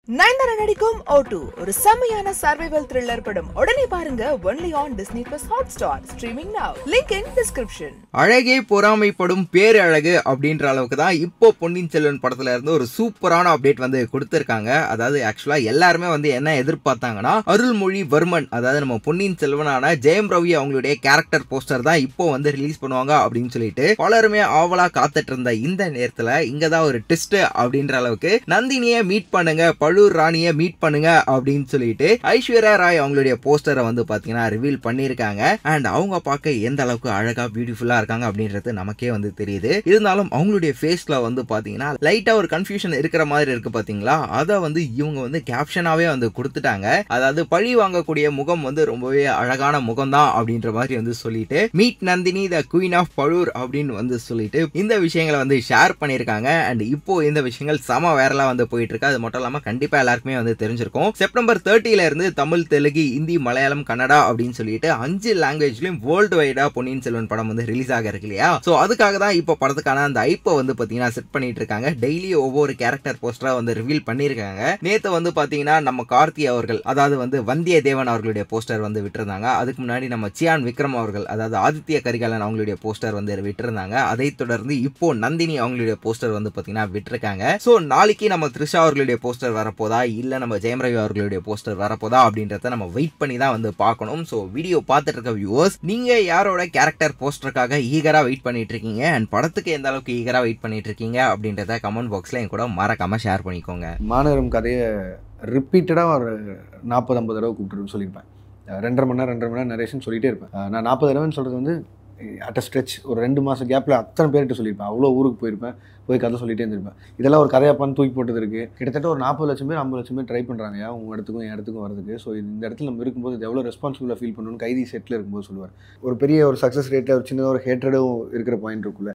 நயன்தாரா நடிக்கும் ஓ ஒரு செம்மையான சர்வைவல் த்ரில்லர் படம் உடனே பாருங்க only on Disney plus Hotstar streaming now link in description அழகே பொறாமைப்படும் பேரழகு அப்படின்ற அளவுக்கு தான் இப்போ பொன்னியின் செல்வன் படத்துல இருந்து ஒரு சூப்பரான அப்டேட் வந்து கொடுத்துருக்காங்க அதாவது ஆக்சுவலா எல்லாருமே வந்து என்ன எதிர்பார்த்தாங்கன்னா அருள்மொழிவர்மன் அதாவது நம்ம பொன்னியின் செல்வனான ஜெயம் ரவி அவங்களுடைய கேரக்டர் போஸ்டர் தான் இப்போ வந்து ரிலீஸ் பண்ணுவாங்க அப்படின்னு சொல்லிட்டு பலருமே ஆவலா காத்துட்டு இருந்த இந்த நேரத்துல இங்க தான் ஒரு ட்விஸ்ட் அப்படின்ற அளவுக்கு நந்தினியை மீட் பண்ணுங்க பழுவூர் ராணியை மீட் பண்ணுங்க அப்படின்னு சொல்லிட்டு ஐஸ்வர்யா ராய் அவங்களுடைய போஸ்டரை வந்து பாத்தீங்கன்னா ரிவீல் பண்ணியிருக்காங்க அண்ட் அவங்க பார்க்க எந்த அளவுக்கு அழகா பியூட்டிஃபுல்லா இருக்காங்க அப்படின்றது நமக்கே வந்து தெரியுது இருந்தாலும் அவங்களுடைய ஃபேஸ்ல வந்து பாத்தீங்கன்னா லைட்டா ஒரு கன்ஃபியூஷன் இருக்கிற மாதிரி இருக்கு பாத்தீங்களா அதை வந்து இவங்க வந்து கேப்ஷனாவே வந்து கொடுத்துட்டாங்க அதாவது பழி வாங்கக்கூடிய முகம் வந்து ரொம்பவே அழகான முகம் தான் அப்படின்ற மாதிரி வந்து சொல்லிட்டு meet Nandini the queen of Pazhur அப்படின்னு வந்து சொல்லிட்டு இந்த விஷயங்களை வந்து ஷேர் பண்ணியிருக்காங்க அண்ட் இப்போ இந்த விஷயங்கள் சம வேறலா வந்து போயிட்டு இருக்கு அது மட்டும் இல்லாம கண்டிப்பா எல்லாருக்குமே வந்து தெரிஞ்சிருக்கும் செப்டம்பர் தேர்ட்டில இருந்து தமிழ் தெலுங்கு ஹிந்தி மலையாளம் கன்னடா அப்படின்னு சொல்லிட்டு அஞ்சு லாங்குவேஜ்லயும் வேர்ல்டு வைடா பொன்னியின் செல்வன் படம் வந்து ரிலீஸ் ஆக இருக்கு இல்லையா சோ அதுக்காக தான் இப்போ படத்துக்கான அந்த ஐப்பை வந்து பாத்தீங்கன்னா செட் பண்ணிட்டு இருக்காங்க டெய்லி ஒவ்வொரு கேரக்டர் போஸ்டரா வந்து ரிவீல் பண்ணிருக்காங்க நேத்து வந்து பாத்தீங்கன்னா நம்ம கார்த்தி அவர்கள் அதாவது வந்து வந்தியத்தேவன் அவர்களுடைய போஸ்டர் வந்து விட்டிருந்தாங்க அதுக்கு முன்னாடி நம்ம சியான் விக்ரம் அவர்கள் அதாவது ஆதித்ய கரிகாலன் அவங்களுடைய போஸ்டர் வந்து விட்டிருந்தாங்க அதை தொடர்ந்து இப்போ நந்தினி அவங்களுடைய போஸ்டர் வந்து பாத்தீங்கன்னா விட்டிருக்காங்க சோ நாளைக்கு நம்ம த்ரிஷா அவர்களுடைய போஸ்டர் வரப்போதா இல்ல நம்ம ஜெயம் ரவி அவர்களுடைய போஸ்டர் வரப்போதா அப்படின்றத நம்ம வெயிட் பண்ணி தான் வந்து பார்க்கணும் ஸோ வீடியோ பார்த்துட்டு இருக்க வியூவர்ஸ் நீங்க யாரோட கேரக்டர் போஸ்டருக்காக ஈகரா வெயிட் பண்ணிட்டு இருக்கீங்க அண்ட் படத்துக்கு எந்த அளவுக்கு ஈகரா வெயிட் பண்ணிட்டு இருக்கீங்க அப்படின்றத கமெண்ட் பாக்ஸ்ல என் கூட மறக்காம ஷேர் பண்ணிக்கோங்க மாநகரம் கதையை ரிப்பீட்டடாக ஒரு நாற்பது ஐம்பது தடவை கூப்பிட்டு சொல்லியிருப்பேன் அஹ் ரெண்டரை மணி நேரம் ரெண்டரை மணி நேரம் நரேஷன் சொல்லிட்டே இருப்பேன் அஹ் நான் நாற்பது தடவைன்னு சொல்கிறது வந்து அட் ஸ்ட்ரெச் ஒரு ரெண்டு மாதம் கேப்பில் அத்தனை பேர்கிட்ட சொல்லியிருப்பேன் அவ்வளோ ஊருக்கு போயிருப்பேன் போய் கதை சொல்லிட்டே இருந்திருப்பேன் இதெல்லாம் ஒரு கதையாப்பான்னு தூக்கி போட்டது இருக்குது கிட்டத்தட்ட ஒரு நாற்பது லட்சம் பேர் ஐம்பது லட்சம் பேர் ட்ரை பண்ணுறாங்க உங்கள் இடத்துக்கும் என் இடத்துக்கும் வரதுக்கு ஸோ இந்த இடத்துல நம்ம இருக்கும்போது இது எவ்வளோ ரெஸ்பான்சிபிளாக ஃபீல் பண்ணணும்னு கைதி செட்டில் இருக்கும்போது சொல்லுவார் ஒரு பெரிய ஒரு சக்ஸஸ் ரேட்டில் ஒரு சின்னதாக ஒரு ஹேட்ரடும் இருக்கிற பாயிண்ட் இருக்குல்ல